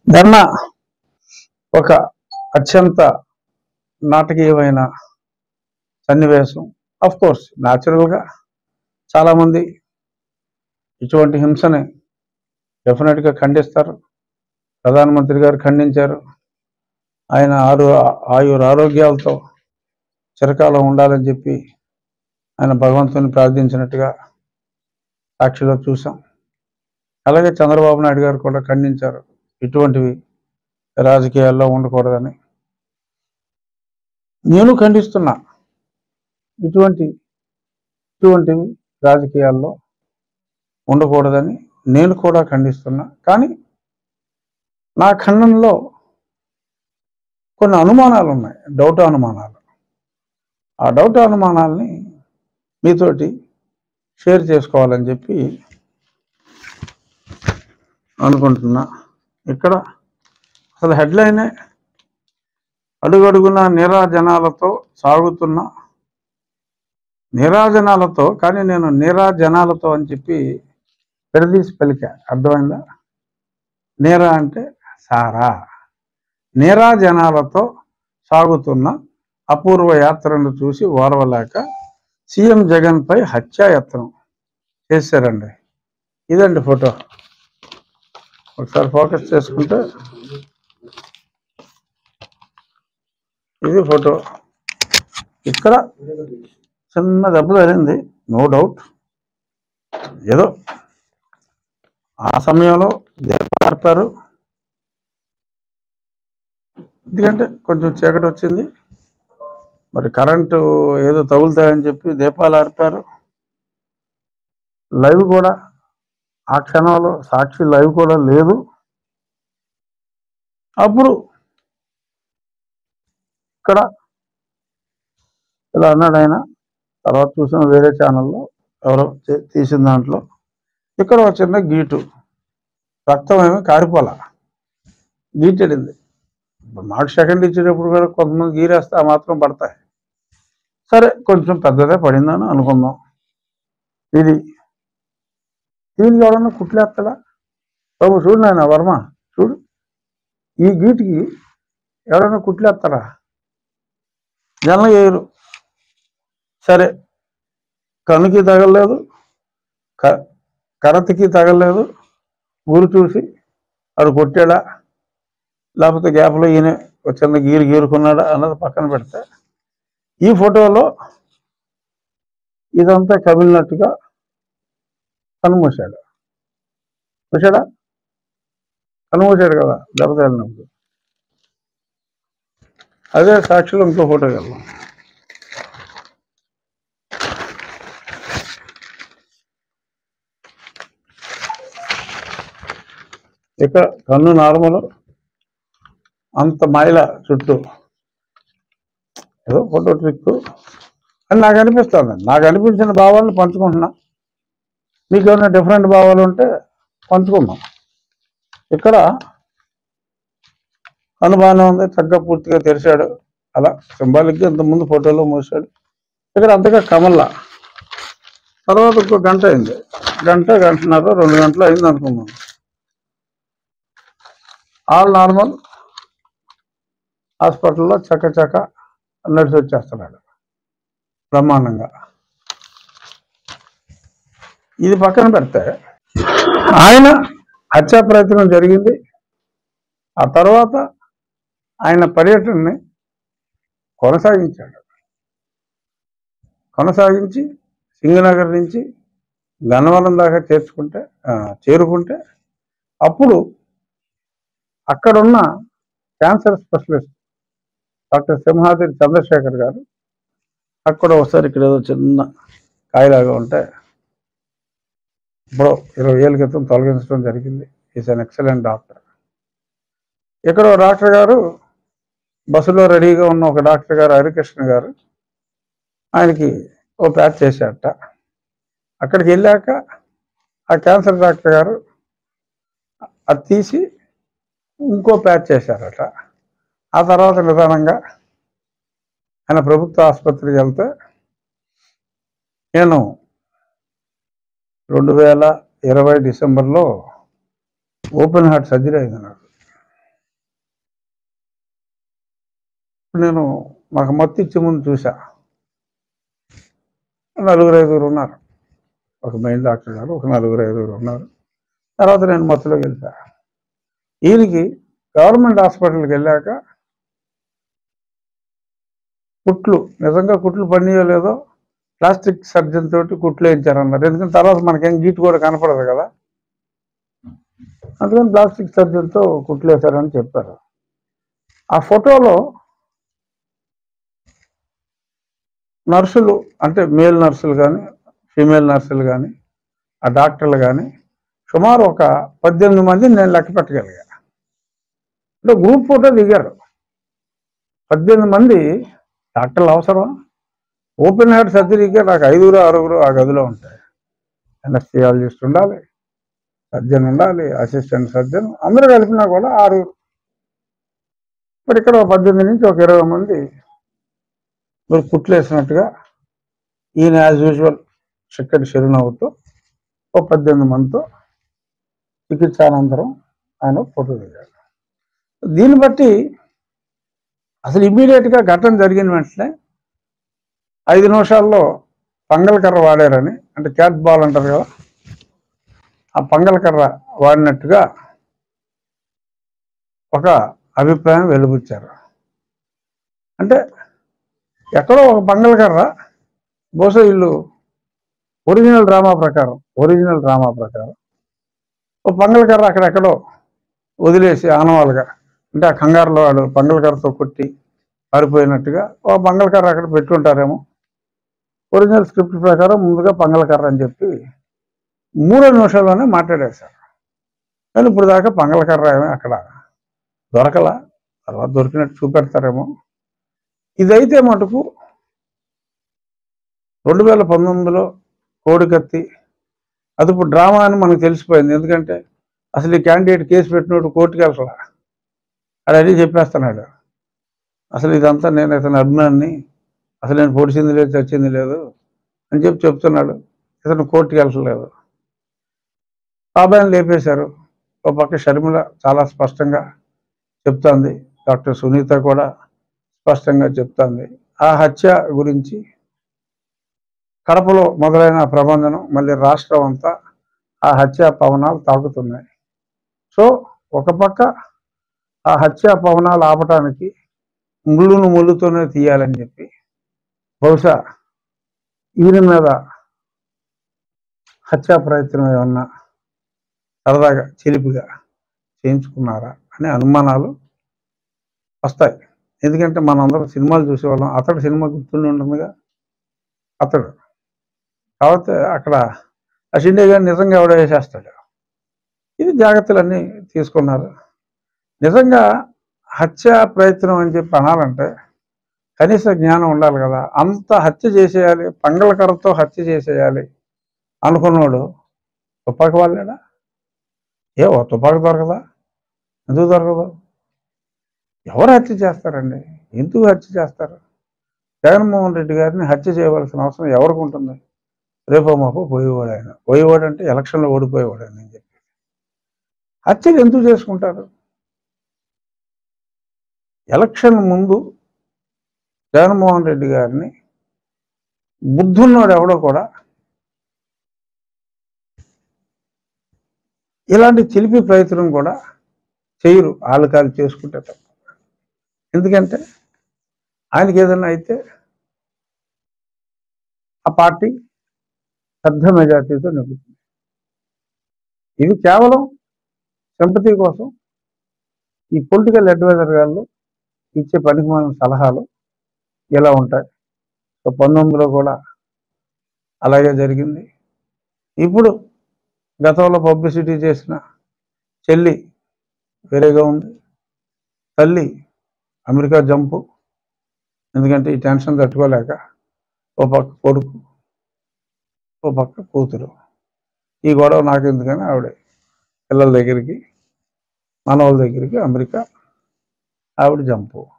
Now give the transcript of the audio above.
ధర్నా ఒక అత్యంత నాటకీయమైన సన్నివేశం అఫ్ కోర్స్ న్యాచురల్గా చాలామంది ఇటువంటి హింసని డెఫినెట్గా ఖండిస్తారు ప్రధానమంత్రి గారు ఖండించారు ఆయన ఆరు ఆయుర ఆరోగ్యాలతో చిరకాలం ఉండాలని చెప్పి ఆయన భగవంతుని ప్రార్థించినట్టుగా సాక్షిలో చూసాం అలాగే చంద్రబాబు నాయుడు గారు కూడా ఖండించారు ఇటువంటివి రాజకీయాల్లో ఉండకూడదని నేను ఖండిస్తున్నా ఇటువంటి ఇటువంటివి రాజకీయాల్లో ఉండకూడదని నేను కూడా ఖండిస్తున్నా కానీ నా ఖండనలో కొన్ని అనుమానాలు ఉన్నాయి డౌట్ అనుమానాలు ఆ డౌట్ అనుమానాల్ని మీతోటి షేర్ చేసుకోవాలని చెప్పి అనుకుంటున్నా ఇక్కడ అసలు హెడ్లైనే అడుగడుగున నిరాజనాలతో సాగుతున్న నిరాజనాలతో కానీ నేను నిరాజనాలతో అని చెప్పి పెడదీసి పలికా అర్థమైందా నీరా అంటే సారా నీరాజనాలతో సాగుతున్న అపూర్వ యాత్రను చూసి ఓర్వలేక సీఎం జగన్పై హత్యాయత్నం చేశారండి ఇదండి ఫోటో ఒకసారి ఫోకస్ చేసుకుంటే ఇది ఫోటో ఇక్కడ చిన్న దెబ్బ తగిలింది నో డౌట్ ఏదో ఆ సమయంలో దీపాలు ఆర్పారు ఎందుకంటే కొంచెం చీకటి వచ్చింది మరి కరెంటు ఏదో తగులుతాయని చెప్పి దీపాలు ఆర్పారు లైవ్ కూడా ఆ క్షణంలో సాక్షి లైవ్ కూడా లేదు అప్పుడు ఇక్కడ ఇలా అన్నాడు ఆయన తర్వాత చూసిన వేరే ఛానల్లో ఎవరో చే- తీసిన దాంట్లో ఇక్కడ ఒక చిన్న గీటు రక్తం ఏమి కారిపోల గీటెడింది ఇప్పుడు మాకు సెకండ్ ఇచ్చేటప్పుడు కూడా కొంతమంది గీరేస్తే ఆ మాత్రం పడతాయి సరే కొంచెం పెద్దదే పడిందని అనుకుందాం ఇది దీనికి ఎవడన్నా కుట్లేస్తాడా బాబు చూడు నాయన వర్మ చూడు ఈ గీటికి ఎవడన్నా కుట్లేస్తాడా జనం వేయరు సరే కనుకి తగలలేదు క- కరతకి తగలలేదు ఊరు చూసి ఆడు కొట్టాడా లేకపోతే గ్యాప్లో ఈయన ఒక చిన్న గీరు గీరుకున్నాడా అన్నది పక్కన పెడితే ఈ ఫోటోలో ఇదంతా కమిలినట్టుగా కనుమూసాడు చూసాడా కనుమూసాడు కదా దెబ్బ తగిలినప్పుడు అదే సాక్షిలో ఇంకో ఫోటో వెళ్దాం ఇక కన్ను నార్మల్ అంత మైల చుట్టూ ఏదో ఫోటో ట్రిక్ అని నాకు అనిపిస్తుంది నాకు అనిపించిన భావాలను పంచుకుంటున్నా మీకు ఏమైనా డిఫరెంట్ భావాలు ఉంటే పంచుకుందాం ఇక్కడ అనుమానం ఉంది చక్కగా పూర్తిగా తెరిచాడు అలా సింబాలిక్గా ఇంతకుముందు ఫోటోలో మూసాడు ఇక్కడ అంతగా కమల్లా తర్వాత ఇంకో గంట అయింది గంట గంటన్నర రెండు గంటలు అయింది అనుకున్నాం ఆల్ నార్మల్ హాస్పిటల్లో చక్క చక్క నడిచి వచ్చేస్తున్నాడు బ్రహ్మాండంగా ఇది పక్కన పెడితే ఆయన హత్యా ప్రయత్నం జరిగింది ఆ తర్వాత ఆయన పర్యటనని కొనసాగించాడు కొనసాగించి సింగనగర్ నుంచి గన్నవరం దాకా చేర్చుకుంటే ఆ, చేరుకుంటే అప్పుడు అక్కడున్న cancer specialist doctor Simhadri Chandrasekhar గారు అక్కడ ఒకసారి ఇక్కడ ఏదో చిన్న కాయలాగా ఉంటే ఇప్పుడు ఇరవై ఏళ్ళ క్రితం తొలగించడం జరిగింది ఈజ్ అన్ ఎక్సలెంట్ డాక్టర్ ఇక్కడ ఓ డాక్టర్ గారు బస్సులో రెడీగా ఉన్న ఒక డాక్టర్ గారు హరికృష్ణ గారు ఆయనకి ఓ ప్యాచ్ చేశారట అక్కడికి వెళ్ళాక ఆ క్యాన్సర్ డాక్టర్ గారు అది తీసి ఇంకో ప్యాచ్ చేశారట ఆ తర్వాత నిదానంగా ఆయన ప్రభుత్వ ఆసుపత్రికి వెళ్తే నేను రెండు వేల ఇరవై డిసెంబర్లో ఓపెన్ హార్ట్ సర్జరీ అయింది నాకు నేను నాకు మత్తు ఇచ్చే ముందు చూసా నలుగురు ఐదుగురు ఉన్నారు ఒక మెయిన్ డాక్టర్ గారు ఒక నలుగురు ఐదుగురు ఉన్నారు తర్వాత నేను మత్తులోకి వెళ్ళా ఈయనకి గవర్నమెంట్ హాస్పిటల్కి వెళ్ళాక కుట్లు నిజంగా కుట్లు పనియో లేదో ప్లాస్టిక్ సర్జన్ తోటి కుట్లు వేయించారన్నారు ఎందుకంటే తర్వాత మనకేం గీటు కూడా కనపడదు కదా అందుకని ప్లాస్టిక్ సర్జన్తో కుట్లు వేశారని చెప్పారు ఆ ఫోటోలో నర్సులు అంటే మేల్ నర్సులు కానీ ఫీమేల్ నర్సులు కానీ ఆ డాక్టర్లు కానీ సుమారు ఒక పద్దెనిమిది మందిని నేను లెక్క పెట్టగలిగా అంటే గ్రూప్ ఫోటో దిగారు పద్దెనిమిది మంది డాక్టర్లు అవసరం ఓపెన్ హార్ట్ సర్జరీకే నాకు ఐదుగురు ఆరుగురు ఆ గదిలో ఉంటాయి ఎనస్థియాలజిస్ట్ ఉండాలి సర్జన్ ఉండాలి అసిస్టెంట్ సర్జన్ అందరూ కలిపినా కూడా ఆరుగురు మరి ఇక్కడ ఒక పద్దెనిమిది నుంచి ఒక ఇరవై మంది మీరు కుట్లేసినట్టుగా ఈయన యాజ్ యూజువల్ చిక్కటి చిరునవ్వుతో ఒక పద్దెనిమిది మందితో చికిత్స అనంతరం ఆయన ఫోటో దిగాడు దీన్ని బట్టి అసలు ఇమ్మీడియట్గా ఘటన జరిగిన వెంటనే ఐదు నిమిషాల్లో పంగల్ కర్ర వాడారని అంటే క్యాట్ బాల్ అంటారు కదా ఆ పంగల్ కర్ర వాడినట్టుగా ఒక అభిప్రాయం వెలుబుచ్చారు అంటే ఎక్కడో ఒక పంగల్ కర్ర బహుశా వీళ్ళు ఒరిజినల్ డ్రామా ప్రకారం ఒరిజినల్ డ్రామా ప్రకారం ఒక పంగల్ కర్ర అక్కడెక్కడో వదిలేసి ఆనవాలుగా అంటే ఆ కంగారులో వాడు పంగల్ కర్రతో కొట్టి పారిపోయినట్టుగా ఒక పంగల్ కర్ర అక్కడ పెట్టుంటారేమో ఒరిజినల్ స్క్రిప్ట్ ప్రకారం ముందుగా పంగల్ కర్ర అని చెప్పి మూడో నిమిషాల్లోనే మాట్లాడేశారు కానీ ఇప్పుడు దాకా పంగల్ కర్ర ఏమీ అక్కడ దొరకలా తర్వాత దొరికినట్టు చూపెడతారేమో ఇదైతే మటుకు రెండు వేల పంతొమ్మిదిలో కోడికత్తి అది ఇప్పుడు డ్రామా అని మనకు తెలిసిపోయింది ఎందుకంటే అసలు ఈ క్యాండిడేట్ కేసు పెట్టినట్టు కోర్టుకి వెళ్ళాల అది అడిగి చెప్పేస్తున్నాడు అసలు ఇదంతా నేను ఇతని అభిమాన్ని అసలు నేను పొడిచింది లేదు చచ్చింది లేదు అని చెప్పి చెప్తున్నాడు ఇతను కోర్టుకి వెళ్ళలేదు బాబాయిని లేపేశారు ఒక పక్క షర్మిల చాలా స్పష్టంగా చెప్తాంది డాక్టర్ సునీత కూడా స్పష్టంగా చెప్తాంది ఆ హత్య గురించి కడపలో మొదలైన ప్రబంధనం మళ్ళీ రాష్ట్రం అంతా ఆ హత్యా పవనాలు తాకుతున్నాయి సో ఒక పక్క ఆ హత్యా పవనాలు ఆపటానికి ముళ్ళును ముళ్ళుతోనే తీయాలని చెప్పి బహుశా ఈయన మీద హత్యా ప్రయత్నం ఏమన్నా సరదాగా చిలిపిగా చేయించుకున్నారా అనే అనుమానాలు వస్తాయి ఎందుకంటే మనందరం సినిమాలు చూసేవాళ్ళం అతడు సినిమా గుర్తుండి ఉంటుందిగా అతడు కాబట్టి అక్కడ ఆ షిండే గారు నిజంగా ఎవడో వేసేస్తాడు ఇది జాగ్రత్తలన్నీ తీసుకున్నారు నిజంగా హత్య ప్రయత్నం అని చెప్పి అనాలంటే కనీస జ్ఞానం ఉండాలి కదా అంత హత్య చేసేయాలి పంగళకరతో హత్య చేసేయాలి అనుకున్నాడు తుపాకి వాళ్ళేనా ఏ ఓ తుపాకి దొరకదా ఎందుకు దొరకదు ఎవరు హత్య చేస్తారండి ఎందుకు హత్య చేస్తారు జగన్మోహన్ రెడ్డి గారిని హత్య చేయవలసిన అవసరం ఎవరికి ఉంటుంది రేపో మాపో పోయేవాడు ఆయన పోయేవాడు అంటే ఎలక్షన్లో ఓడిపోయేవాడు ఆయన అని చెప్పి హత్యలు ఎందుకు చేసుకుంటారు ఎలక్షన్ ముందు జగన్మోహన్ రెడ్డి గారిని బుద్ధున్నోడు ఎవడో కూడా ఇలాంటి చిలిపి ప్రయత్నం కూడా చేయరు ఆలకాలు చేసుకుంటే తప్ప ఎందుకంటే ఆయనకి ఏదైనా అయితే ఆ పార్టీ పెద్ద మెజార్టీతో నెగ్గుతుంది ఇది కేవలం సింపతి కోసం ఈ పొలిటికల్ అడ్వైజర్ గారు ఇచ్చే పనికిమాలిన సలహాలు ఇలా ఉంటాయి సో పంతొమ్మిదిలో కూడా అలాగే జరిగింది ఇప్పుడు గతంలో పబ్లిసిటీ చేసిన చెల్లి వేరేగా ఉంది తల్లి అమెరికా జంపు ఎందుకంటే ఈ టెన్షన్ తట్టుకోలేక ఓ పక్క కొడుకు ఓ పక్క కూతురు ఈ గొడవ నాకు ఎందుకని ఆవిడ పిల్లల దగ్గరికి మనవాళ్ళ దగ్గరికి అమెరికా ఆవిడ జంపు